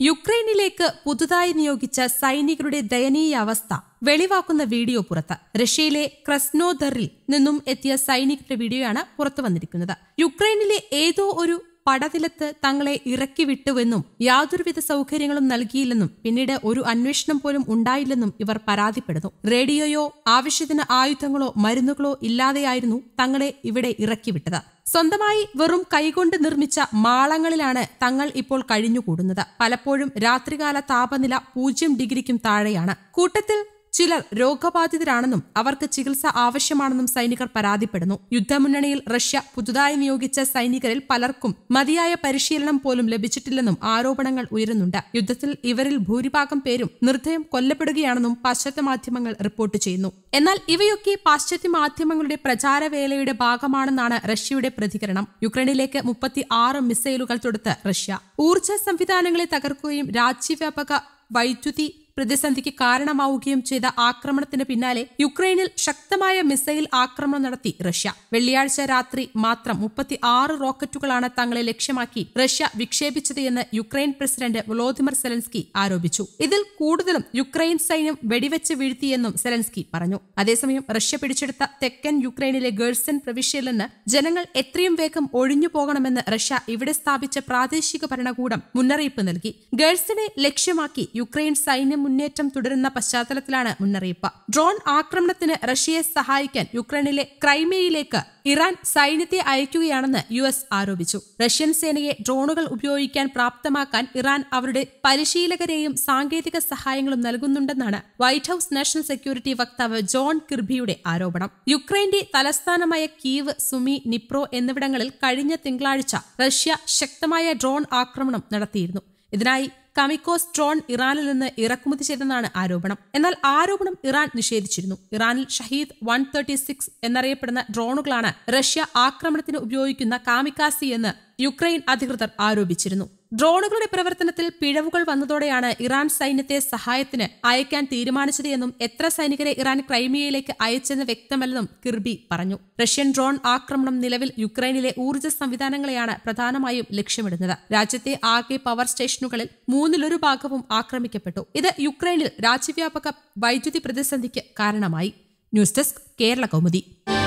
യുക്രൈനിലേക്ക് പുതുതായി നിയോഗിച്ച സൈനികരുടെ ദയനീയ അവസ്ഥ വെളിവാക്കുന്ന വീഡിയോ പുറത്ത് റഷ്യയിലെ ക്രസ്നോദറിൽ നിന്നും എത്തിയ സൈനികരുടെ വീഡിയോയാണ് പുറത്തു വന്നിരിക്കുന്നത് യുക്രൈനിലെ ഏതോ ഒരു പടനിലത്ത് തങ്ങളെ ഇറക്കി വിട്ടുവെന്നും യാതൊരുവിധ സൗകര്യങ്ങളും നൽകിയില്ലെന്നും പിന്നീട് ഒരു അന്വേഷണം പോലും ഉണ്ടായില്ലെന്നും ഇവർ പരാതിപ്പെടുന്നു റേഡിയോയോ ആവശ്യത്തിന് ആയുധങ്ങളോ മരുന്നുകളോ ഇല്ലാതെയായിരുന്നു തങ്ങളെ ഇവിടെ ഇറക്കിവിട്ടത് സ്വന്തമായി വെറും കൈകൊണ്ട് നിർമ്മിച്ച മാളങ്ങളിലാണ് തങ്ങൾ ഇപ്പോൾ കഴിഞ്ഞുകൂടുന്നത് പലപ്പോഴും രാത്രികാല താപനില പൂജ്യം ഡിഗ്രിക്കും താഴെയാണ് കൂട്ടത്തിൽ ചിലർ രോഗബാധിതരാണെന്നും അവർക്ക് ചികിത്സ ആവശ്യമാണെന്നും സൈനികർ പരാതിപ്പെടുന്നു യുദ്ധമുന്നണിയിൽ റഷ്യ പുതുതായി നിയോഗിച്ച സൈനികരിൽ പലർക്കും മതിയായ പരിശീലനം പോലും ലഭിച്ചിട്ടില്ലെന്നും ആരോപണങ്ങൾ ഉയരുന്നുണ്ട് യുദ്ധത്തിൽ ഇവരിൽ ഭൂരിഭാഗം പേരും നിർദ്ദയം കൊല്ലപ്പെടുകയാണെന്നും പാശ്ചാത്യ മാധ്യമങ്ങൾ റിപ്പോർട്ട് ചെയ്യുന്നു എന്നാൽ ഇവയൊക്കെ പാശ്ചാത്യ മാധ്യമങ്ങളുടെ പ്രചാരവേലയുടെ ഭാഗമാണെന്നാണ് റഷ്യയുടെ പ്രതികരണം യുക്രൈനിലേക്ക് മുപ്പത്തി ആറ് മിസൈലുകൾ തൊടുത്ത് റഷ്യ ഊർജ്ജ സംവിധാനങ്ങളെ തകർക്കുകയും രാജ്യവ്യാപക വൈദ്യുതി പ്രതിസന്ധിക്ക് കാരണമാവുകയും ചെയ്ത ആക്രമണത്തിന് പിന്നാലെ യുക്രൈനിൽ ശക്തമായ മിസൈൽ ആക്രമണം നടത്തി റഷ്യ വെള്ളിയാഴ്ച രാത്രി മാത്രം മുപ്പത്തി ആറ് റോക്കറ്റുകളാണ് തങ്ങളെ ലക്ഷ്യമാക്കി റഷ്യ വിക്ഷേപിച്ചത് എന്ന് യുക്രൈൻ പ്രസിഡന്റ് വ്ളോദിമർ സെലൻസ്കി ആരോപിച്ചു ഇതിൽ കൂടുതലും യുക്രൈൻ സൈന്യം വെടിവെച്ച് വീഴ്ത്തിയെന്നും സെലൻസ്കി പറഞ്ഞു അതേസമയം റഷ്യ പിടിച്ചെടുത്ത തെക്കൻ യുക്രൈനിലെ ഗേഴ്സൺ പ്രവിശ്യയിൽ നിന്ന് ജനങ്ങൾ എത്രയും വേഗം ഒഴിഞ്ഞു പോകണമെന്ന് റഷ്യ ഇവിടെ സ്ഥാപിച്ച പ്രാദേശിക ഭരണകൂടം മുന്നറിയിപ്പ് നൽകി ഗേഴ്സനെ ലക്ഷ്യമാക്കി യുക്രൈൻ സൈന്യം മുന്നേറ്റം തുടരുന്ന പശ്ചാത്തലത്തിലാണ് മുന്നറിയിപ്പ് ഡ്രോൺ ആക്രമണത്തിന് റഷ്യയെ സഹായിക്കാൻ യുക്രൈനിലെ ക്രൈമിയയിലേക്ക് ഇറാൻ സൈന്യത്തെ അയക്കുകയാണെന്ന് യു എസ് ആരോപിച്ചു റഷ്യൻ സേനയെ ഡ്രോണുകൾ ഉപയോഗിക്കാൻ പ്രാപ്തമാക്കാൻ ഇറാൻ അവരുടെ പരിശീലകരെയും സാങ്കേതിക സഹായങ്ങളും നൽകുന്നുണ്ടെന്നാണ് വൈറ്റ് ഹൌസ് നാഷണൽ സെക്യൂരിറ്റി വക്താവ് ജോൺ കിർബിയുടെ ആരോപണം യുക്രൈന്റെ തലസ്ഥാനമായ കീവ് സുമി നിപ്രോ എന്നിവിടങ്ങളിൽ കഴിഞ്ഞ തിങ്കളാഴ്ച റഷ്യ ശക്തമായ ഡ്രോൺ ആക്രമണം നടത്തിയിരുന്നു ഇതിനായി കമിക്കോസ് ഡ്രോൺ ഇറാനിൽ നിന്ന് ഇറക്കുമതി ചെയ്തെന്നാണ് ആരോപണം എന്നാൽ ആരോപണം ഇറാൻ നിഷേധിച്ചിരുന്നു ഇറാനിൽ ഷഹീദ് വൺ തേർട്ടി സിക്സ് എന്നറിയപ്പെടുന്ന ഡ്രോണുകളാണ് റഷ്യ ആക്രമണത്തിന് ഉപയോഗിക്കുന്ന കാമിക്കാസി എന്ന് യുക്രൈൻ അധികൃതർ ആരോപിച്ചിരുന്നു ഡ്രോണുകളുടെ പ്രവർത്തനത്തിൽ പിഴവുകൾ വന്നതോടെയാണ് ഇറാൻ സൈന്യത്തെ സഹായത്തിന് അയക്കാൻ തീരുമാനിച്ചത് എന്നും എത്ര സൈനികരെ ഇറാൻ ക്രൈമിയയിലേക്ക് അയച്ചെന്ന് വ്യക്തമല്ലെന്നും കിർബി പറഞ്ഞു റഷ്യൻ ഡ്രോൺ ആക്രമണം നിലവിൽ യുക്രൈനിലെ ഊർജ്ജ സംവിധാനങ്ങളെയാണ് പ്രധാനമായും ലക്ഷ്യമിടുന്നത് രാജ്യത്തെ ആകെ പവർ സ്റ്റേഷനുകളിൽ മൂന്നിലൊരു ഭാഗവും ആക്രമിക്കപ്പെട്ടു ഇത് യുക്രൈനിൽ രാജ്യവ്യാപക വൈദ്യുതി പ്രതിസന്ധിക്ക് കാരണമായി ന്യൂസ് ഡെസ്ക് കേരള കൗമുദി